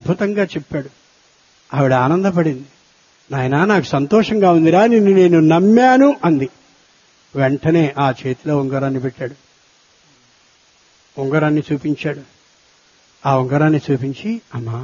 అద్భుతంగా చెప్పాడు ఆవిడ ఆనందపడింది నాయనా నాకు సంతోషంగా ఉందిరా నిన్ను నేను నమ్మాను అంది వెంటనే ఆ చేతిలో ఉంగరాన్ని పెట్టాడు ఉంగరాన్ని చూపించాడు ఆ ఉంగరాన్ని చూపించి అమ్మా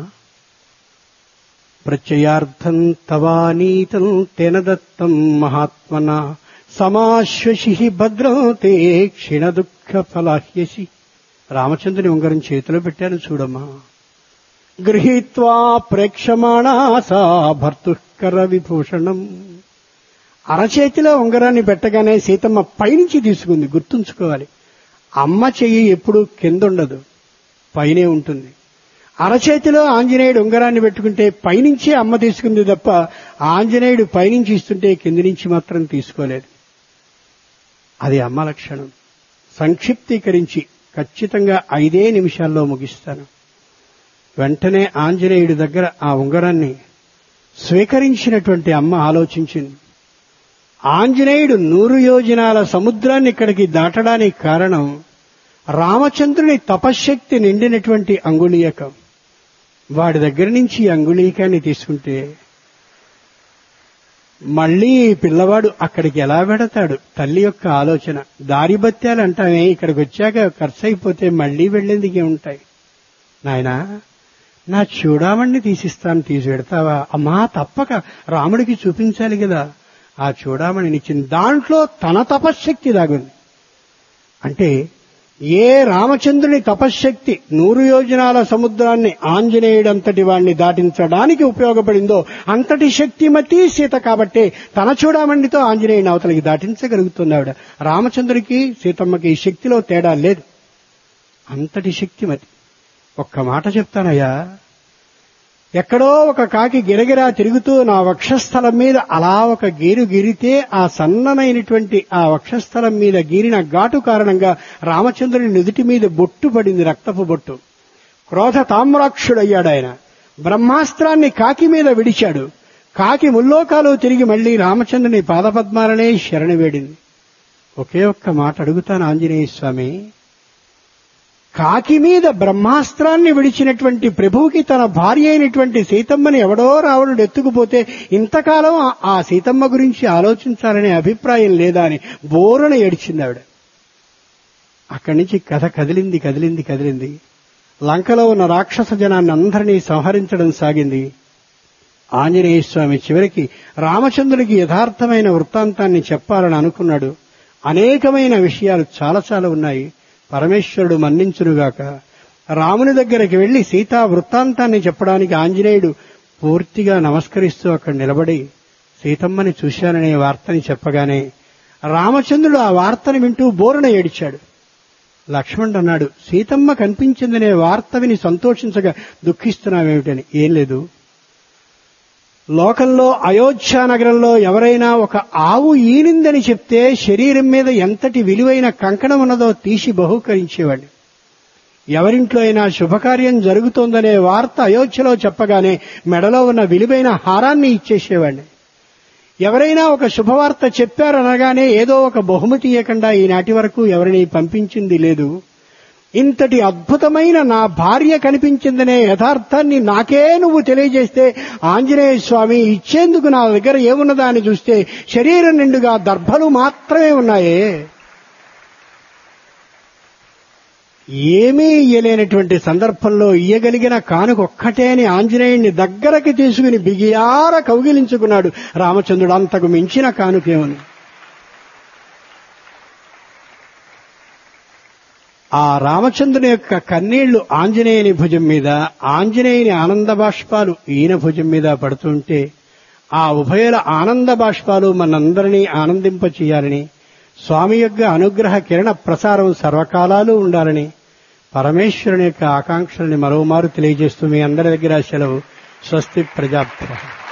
ప్రత్యయార్థం తవానీతం తేన దత్తం మహాత్మన సమాశ్వసి భద్రం తే క్షీణ దుఃఖ ఫలాహ్యసి రామచంద్రుని ఉంగరం చేతిలో పెట్టాను చూడమ్మా గృహీత్వా ప్రేక్షమాణా సా భర్తుకర విభూషణం అరచేతిలో ఉంగరాన్ని పెట్టగానే సీతమ్మ పైనుంచి తీసుకుంది గుర్తుంచుకోవాలి అమ్మ చెయ్యి ఎప్పుడు కింద ఉండదు పైనే ఉంటుంది అరచేతిలో ఆంజనేయుడు ఉంగరాన్ని పెట్టుకుంటే పైనుంచి అమ్మ తీసుకుంది తప్ప ఆంజనేయుడు పైనుంచి ఇస్తుంటే కింది నుంచి మాత్రం తీసుకోలేదు అది అమ్మ లక్షణం సంక్షిప్తీకరించి ఖచ్చితంగా ఐదే నిమిషాల్లో ముగిస్తాను వెంటనే ఆంజనేయుడి దగ్గర ఆ ఉంగరాన్ని స్వీకరించినటువంటి అమ్మ ఆలోచించింది ఆంజనేయుడు నూరు యోజనాల సముద్రాన్ని ఇక్కడికి దాటడానికి కారణం రామచంద్రుని తపశ్శక్తి నిండినటువంటి అంగుళీయకం వాడి దగ్గర నుంచి ఈ అంగుళీకాన్ని తీసుకుంటే మళ్ళీ ఈ పిల్లవాడు అక్కడికి ఎలా పెడతాడు తల్లి యొక్క ఆలోచన దారి బత్యాలు అంటామే ఇక్కడికి వచ్చాక ఖర్చు అయిపోతే మళ్ళీ వెళ్ళేందుకే ఉంటాయి నాయనా నా చూడామణ్ణి తీసిస్తాను తీసి పెడతావా అమ్మా తప్పక రాముడికి చూపించాలి కదా ఆ చూడామణిని ఇచ్చింది దాంట్లో తన తపశ్శక్తి దాగుంది అంటే ఏ రామచంద్రుని తపశ్శక్తి నూరు యోజనాల సముద్రాన్ని ఆంజనేయుడంతటి వాణ్ణి దాటించడానికి ఉపయోగపడిందో అంతటి శక్తిమతి సీత కాబట్టే తన చూడామణితో ఆంజనేయుని అవతలికి దాటించగలుగుతుంది ఆవిడ రామచంద్రుడికి సీతమ్మకి ఈ శక్తిలో తేడా లేదు అంతటి శక్తిమతి ఒక్క మాట చెప్తానయ్యా ఎక్కడో ఒక కాకి గిరగిరా తిరుగుతూ నా వక్షస్థలం మీద అలా ఒక గీరు గిరితే ఆ సన్ననైనటువంటి ఆ వక్షస్థలం మీద గీరిన ఘాటు కారణంగా రామచంద్రుని నుదుటి మీద బొట్టు పడింది రక్తపు బొట్టు క్రోధ తామ్రాక్షుడయ్యాడు ఆయన బ్రహ్మాస్త్రాన్ని కాకి మీద విడిచాడు కాకి ముల్లోకాలు తిరిగి మళ్లీ రామచంద్రుని పాదపద్మాలనే శరణి వేడింది ఒకే ఒక్క మాట అడుగుతాను ఆంజనేయ స్వామి కాకి మీద బ్రహ్మాస్త్రాన్ని విడిచినటువంటి ప్రభువుకి తన భార్య అయినటువంటి సీతమ్మని ఎవడో రావణుడు ఎత్తుకుపోతే ఇంతకాలం ఆ సీతమ్మ గురించి ఆలోచించాలనే అభిప్రాయం లేదా అని బోరణ ఏడిచింది ఆవిడ అక్కడి నుంచి కథ కదిలింది కదిలింది కదిలింది లంకలో ఉన్న రాక్షస జనాన్ని అందరినీ సంహరించడం సాగింది ఆంజనేయ స్వామి చివరికి రామచంద్రుడికి యథార్థమైన వృత్తాంతాన్ని చెప్పాలని అనుకున్నాడు అనేకమైన విషయాలు చాలా చాలా ఉన్నాయి పరమేశ్వరుడు మన్నించునుగాక రాముని దగ్గరికి వెళ్లి సీతా వృత్తాంతాన్ని చెప్పడానికి ఆంజనేయుడు పూర్తిగా నమస్కరిస్తూ అక్కడ నిలబడి సీతమ్మని చూశాననే వార్తని చెప్పగానే రామచంద్రుడు ఆ వార్తని వింటూ బోరున ఏడిచాడు లక్ష్మణుడు అన్నాడు సీతమ్మ కనిపించిందనే వార్త విని సంతోషించగా దుఃఖిస్తున్నావేమిటని ఏం లేదు లోకంలో అయోధ్య నగరంలో ఎవరైనా ఒక ఆవు ఈనిందని చెప్తే శరీరం మీద ఎంతటి విలువైన కంకణం ఉన్నదో తీసి బహూకరించేవాడు ఎవరింట్లో అయినా శుభకార్యం జరుగుతోందనే వార్త అయోధ్యలో చెప్పగానే మెడలో ఉన్న విలువైన హారాన్ని ఇచ్చేసేవాడిని ఎవరైనా ఒక శుభవార్త చెప్పారనగానే ఏదో ఒక బహుమతి ఇవ్వకుండా ఈనాటి వరకు ఎవరిని పంపించింది లేదు ఇంతటి అద్భుతమైన నా భార్య కనిపించిందనే యథార్థాన్ని నాకే నువ్వు తెలియజేస్తే ఆంజనేయ స్వామి ఇచ్చేందుకు నా దగ్గర ఏమున్నదా అని చూస్తే శరీరం నిండుగా దర్భలు మాత్రమే ఉన్నాయే ఏమీ ఇయ్యలేనటువంటి సందర్భంలో ఇయ్యగలిగిన కానుకొక్కటే అని ఆంజనేయుణ్ణి దగ్గరకి తీసుకుని బిగియార కౌగిలించుకున్నాడు రామచంద్రుడు అంతకు మించిన కానుకేమని ఆ రామచంద్రుని యొక్క కన్నీళ్లు ఆంజనేయుని భుజం మీద ఆంజనేయుని ఆనంద బాష్పాలు ఈయన భుజం మీద పడుతుంటే ఆ ఉభయుల ఆనంద బాష్పాలు మనందరినీ ఆనందింప చేయాలని స్వామి యొక్క అనుగ్రహ కిరణ ప్రసారం సర్వకాలాలు ఉండాలని పరమేశ్వరుని యొక్క ఆకాంక్షల్ని మరోమారు తెలియజేస్తూ మీ అందరి దగ్గర సెలవు స్వస్తి ప్రజాభ్య